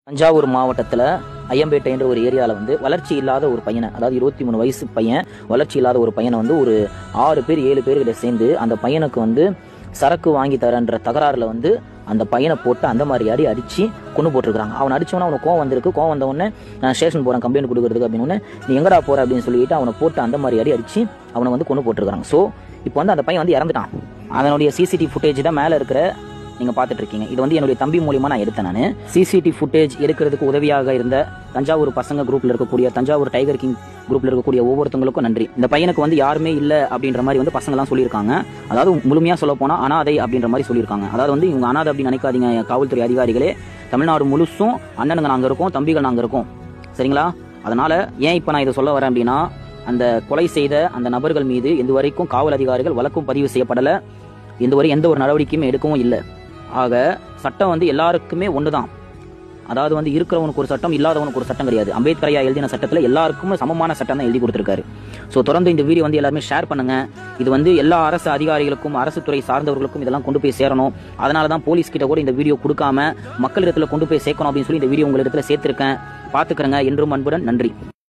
தஞ்சாவூர் மாவட்டத்தில் ஐயம்பேட்டை என்ற ஒரு ஏரியாவில் வந்து வளர்ச்சி இல்லாத ஒரு பையனை அதாவது இருபத்தி மூணு வயசு பையன் வளர்ச்சி இல்லாத ஒரு பையனை வந்து ஒரு ஆறு பேர் ஏழு பேர்கிட்ட சேர்ந்து அந்த பையனுக்கு வந்து சரக்கு வாங்கி தரேன்ற தகராறுல வந்து அந்த பையனை போட்டு அந்த மாதிரி அடி அடிச்சு கொண்டு போட்டிருக்காங்க அவன் அடிச்சவன அவனுக்கு கோவம் வந்திருக்கு கோவம் வந்த உடனே நான் ஸ்டேஷன் போறேன் கம்ப்ளைண்ட் கொடுக்கறதுக்கு அப்படின்னு உடனே, நீ எங்கடா போற அப்படின்னு சொல்லிட்டு அவனை போட்டு அந்த மாதிரி அடி அடிச்சு அவனை வந்து கொண்டு போட்டிருக்காங்க ஸோ இப்போ வந்து அந்த பையன் வந்து இறந்துட்டான் அதனுடைய சிசிடிவி ஃபுட்டேஜ் தான் மேலே இருக்கிற நீங்க பார்த்துட்டு இருக்கீங்க இது வந்து என்னுடைய தம்பி மூலியமா நான் எடுத்தேன் நான் சிசிடிவி ஃபுட்டேஜ் எடுக்கிறதுக்கு உதவியாக இருந்த தஞ்சாவூர் பசங்க குரூப்ல இருக்கக்கூடிய தஞ்சாவூர் டைகர் கிங் குரூப்ல இருக்கக்கூடிய ஒவ்வொருத்தவங்களுக்கும் நன்றி இந்த பையனுக்கு வந்து யாருமே இல்ல அப்படின்ற மாதிரி வந்து பசங்க எல்லாம் சொல்லியிருக்காங்க அதாவது முழுமையா சொல்ல போனா அனாதை அப்படின்ற மாதிரி சொல்லியிருக்காங்க அதாவது வந்து இவங்க அனாதை அப்படின்னு நினைக்காதீங்க காவல்துறை அதிகாரிகளே தமிழ்நாடு முழுசும் அண்ணனுங்க நாங்க இருக்கோம் தம்பிகள் நாங்க இருக்கோம் சரிங்களா அதனால ஏன் இப்போ நான் இதை சொல்ல வரேன் அப்படின்னா அந்த கொலை செய்த அந்த நபர்கள் மீது எந்த வரைக்கும் காவல் அதிகாரிகள் வழக்கும் பதிவு செய்யப்படல இந்த வரை எந்த ஒரு நடவடிக்கையும் எடுக்கவும் இல்லை ஆக சட்டம் வந்து எல்லாருக்குமே ஒண்ணுதான் அதாவது வந்து இருக்கிறவனுக்கு ஒரு சட்டம் இல்லாதவனுக்கு ஒரு சட்டம் கிடையாது அம்பேத்கர் ஐயா எழுதின சட்டத்தில் எல்லாருக்குமே சமமான சட்டம் தான் எழுதி கொடுத்துருக்காரு ஸோ தொடர்ந்து இந்த வீடியோ வந்து எல்லாருமே ஷேர் பண்ணுங்க இது வந்து எல்லா அரசு அதிகாரிகளுக்கும் அரசு துறை சார்ந்தவர்களுக்கும் இதெல்லாம் கொண்டு போய் சேரணும் அதனால தான் போலீஸ் கிட்ட கூட இந்த வீடியோ கொடுக்காம மக்களிடத்துல கொண்டு போய் சேர்க்கணும் அப்படின்னு சொல்லி இந்த வீடியோ உங்களிடத்துல சேர்த்திருக்கேன் பார்த்துக்கிறேங்க என்றும் அன்புடன் நன்றி